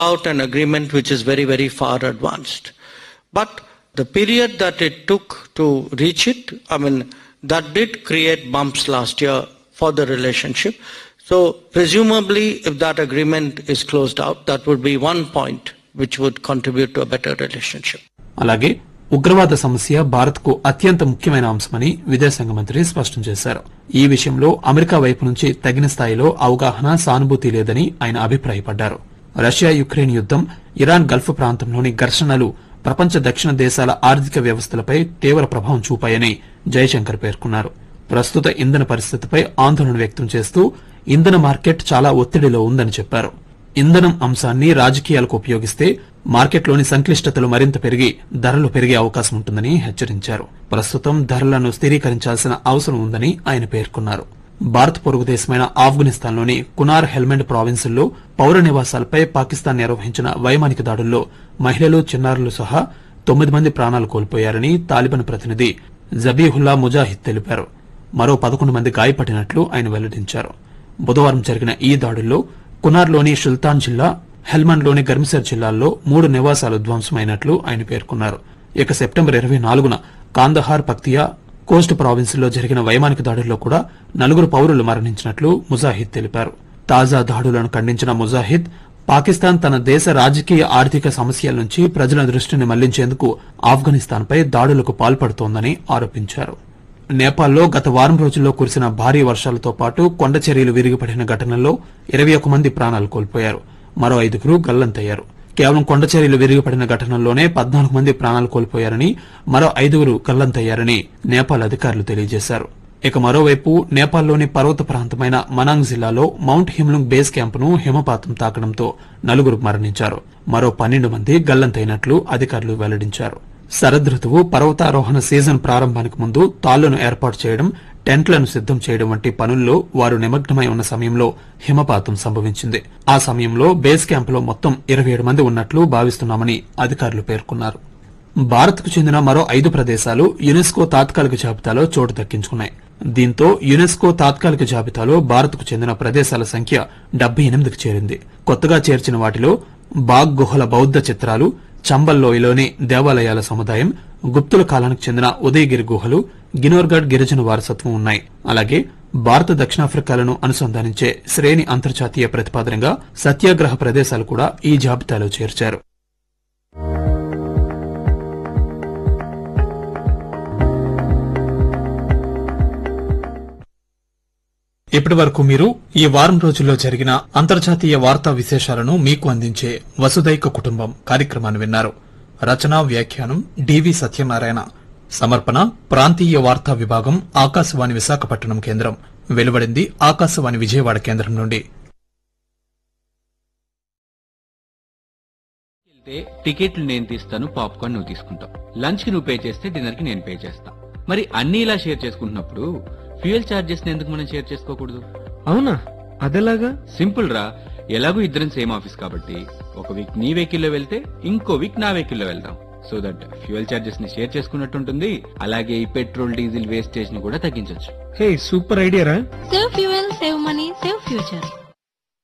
out an agreement which is very, very far advanced. But the period that it took to reach it, I mean, that did create bumps last year for the relationship. So presumably, if that agreement is closed out, that would be one point which would contribute to a better relationship. అలాగే ఉగ్రవాద సమస్య భారత్ కు అత్యంత ముఖ్యమైన అంశమని విదేశాంగ మంత్రి స్పష్టం చేశారు ఈ విషయంలో అమెరికా వైపు నుంచి తగిన స్థాయిలో అవగాహన సానుభూతి లేదని ఆయన అభిప్రాయపడ్డారు రష్యా యుక్రెయిన్ యుద్దం ఇరాన్ గల్ఫ్ ప్రాంతంలోని ఘర్షణలు ప్రపంచ దక్షిణ దేశాల ఆర్థిక వ్యవస్థలపై తీవ్ర ప్రభావం చూపాయని జయశంకర్ పేర్కొన్నారు ప్రస్తుత ఇంధన పరిస్థితిపై ఆందోళన వ్యక్తం చేస్తూ ఇంధన మార్కెట్ చాలా ఒత్తిడిలో ఉందని చెప్పారు ఇంధనం అంశాన్ని రాజకీయాలకు ఉపయోగిస్తే మార్కెట్లోని సంక్లిష్టతలు మరింత పెరిగి ధరలు పెరిగే అవకాశం ఉంటుందని హెచ్చరించారు ప్రస్తుతం ధరలను స్థిరీకరించాల్సిన అవసరం ఉందని ఆయన పేర్కొన్నారు భారత్ పొరుగు దేశమైన ఆఫ్ఘనిస్తాన్లోని కునార్ హెల్మెండ్ ప్రావిన్సుల్లో పౌర నివాసాలపై పాకిస్తాన్ నిర్వహించిన వైమానిక దాడుల్లో మహిళలు చిన్నారులు సహా తొమ్మిది మంది ప్రాణాలు కోల్పోయారని తాలిబాన్ ప్రతినిధి జబీహుల్లా ముజాహిద్ తెలిపారు మరో పదకొండు మంది గాయపడినట్లు ఆయన వెల్లడించారు బుధవారం జరిగిన ఈ దాడుల్లో కునార్లోని సుల్తాన్ జిల్లా హెల్మండ్లోని గర్మిసర్ జిల్లాల్లో మూడు నివాసాలు ధ్వంసమైనట్లు ఆయన పేర్కొన్నారు ఇక సెప్టెంబర్ ఇరవై నాలుగున కాందహార్ పక్తియా కోస్ట్ ప్రావిన్సుల్లో జరిగిన వైమానిక దాడుల్లో కూడా నలుగురు పౌరులు మరణించినట్లు ముజాహిద్ తెలిపారు తాజా దాడులను ఖండించిన ముజాహిద్ పాకిస్తాన్ తన దేశ రాజకీయ ఆర్థిక సమస్యల నుంచి ప్రజల దృష్టిని మళ్లించేందుకు ఆఫ్ఘనిస్తాన్పై దాడులకు పాల్పడుతోందని ఆరోపించారు నేపాల్లో గత వారం రోజుల్లో కురిసిన భారీ వర్షాలతో పాటు కొండ చర్యలు విరిగిపడిన ఘటనల్లో ఇరవై ఒక్క మంది ప్రాణాలు కోల్పోయారు మరో ఐదుగురు గల్లంతయ్యారు కేవలం కొండ చర్యలు విరిగిపడిన ఘటనల్లోనే పద్నాలుగు మంది ప్రాణాలు కోల్పోయారని మరో ఐదుగురు గల్లంతయ్యారని నేపాల్ అధికారులు తెలియజేశారు ఇక మరోవైపు నేపాల్లోని పర్వత ప్రాంతమైన మనాంగ్ జిల్లాలో మౌంట్ హిమ్లుంగ్ బేస్ క్యాంపును హిమపాతం తాకడంతో నలుగురు మరణించారు మరో పన్నెండు మంది గల్లంతైనట్లు అధికారులు వెల్లడించారు శరద్ ఋతువు పర్వతారోహణ సీజన్ ప్రారంభానికి ముందు తాళ్లను ఏర్పాటు చేయడం టెంట్లను సిద్దం చేయడం వంటి పనుల్లో వారు నిమగ్నమై ఉన్న సమయంలో హిమపాతం సంభవించింది ఆ సమయంలో బేస్ క్యాంపులో మొత్తం ఇరవై ఏడు మంది ఉన్నట్లు భావిస్తున్నామని అధికారులు పేర్కొన్నారు భారత్కు చెందిన మరో ఐదు ప్రదేశాలు యునెస్కో తాత్కాలిక జాబితాలో చోటు దక్కించుకున్నాయి దీంతో యునెస్కో తాత్కాలిక జాబితాలో భారత్కు చెందిన ప్రదేశాల సంఖ్య డెబ్బై ఎనిమిదికి చేరింది కొత్తగా చేర్చిన వాటిలో బాగ్ గుహల బౌద్ధ చిత్రాలు చంబల్ లోయలోని దేవాలయాల సముదాయం గుప్తుల కాలానికి చెందిన ఉదయగిరి గుహలు గినోర్గఢ్ గిరిజన వారసత్వం ఉన్నాయి అలాగే భారత దక్షిణాఫ్రికాలను అనుసంధానించే శ్రేణి అంతర్జాతీయ ప్రతిపాదనగా సత్యాగ్రహ ప్రదేశాలు కూడా ఈ జాబితాలో చేర్చారు ఇప్పటి వరకు మీరు ఈ వారం రోజుల్లో జరిగిన అంతర్జాతీయ వార్తా విశేషాలను మీకు అందించే వసుదైక కుటుంబం కార్యక్రమాన్ని విన్నారు రచనా వ్యాఖ్యానం డివి సత్యనారాయణ సమర్పణ ప్రాంతీయ వార్తా విభాగం ఆకాశవాణి విశాఖపట్నం కేంద్రం వెలువడింది ఆకాశవాణి విజయవాడ కేంద్రం నుండి వెళ్తే టికెట్లు నేను తీస్తాను పాప్కార్న్ నువ్వు తీసుకుంటావు లంచ్ కి నువ్వు పే చేస్తే డిన్నర్ కి నేను పే చేస్తా మరి అన్ని ఇలా షేర్ చేసుకుంటున్నప్పుడు ఫ్యూయల్ చార్జెస్ ఎందుకు మనం షేర్ చేసుకోకూడదు అవునా అదెలాగా సింపుల్ రా ఎలాగో ఇద్దరం సేమ్ ఆఫీస్ కాబట్టి ఒక వీక్ నీ వెహికల్లో వెళ్తే ఇంకో వీక్ నా వెహికల్లో వెళ్దాం సో దట్ ఫ్యూయల్ చార్జెస్ ని షేర్ చేసుకున్నట్టు ఉంటుంది అలాగే ఈ పెట్రోల్ డీజిల్ వేస్టేజ్ ని కూడా తగ్గించొచ్చు హే సూపర్ ఐడియా రా save fuel save money save future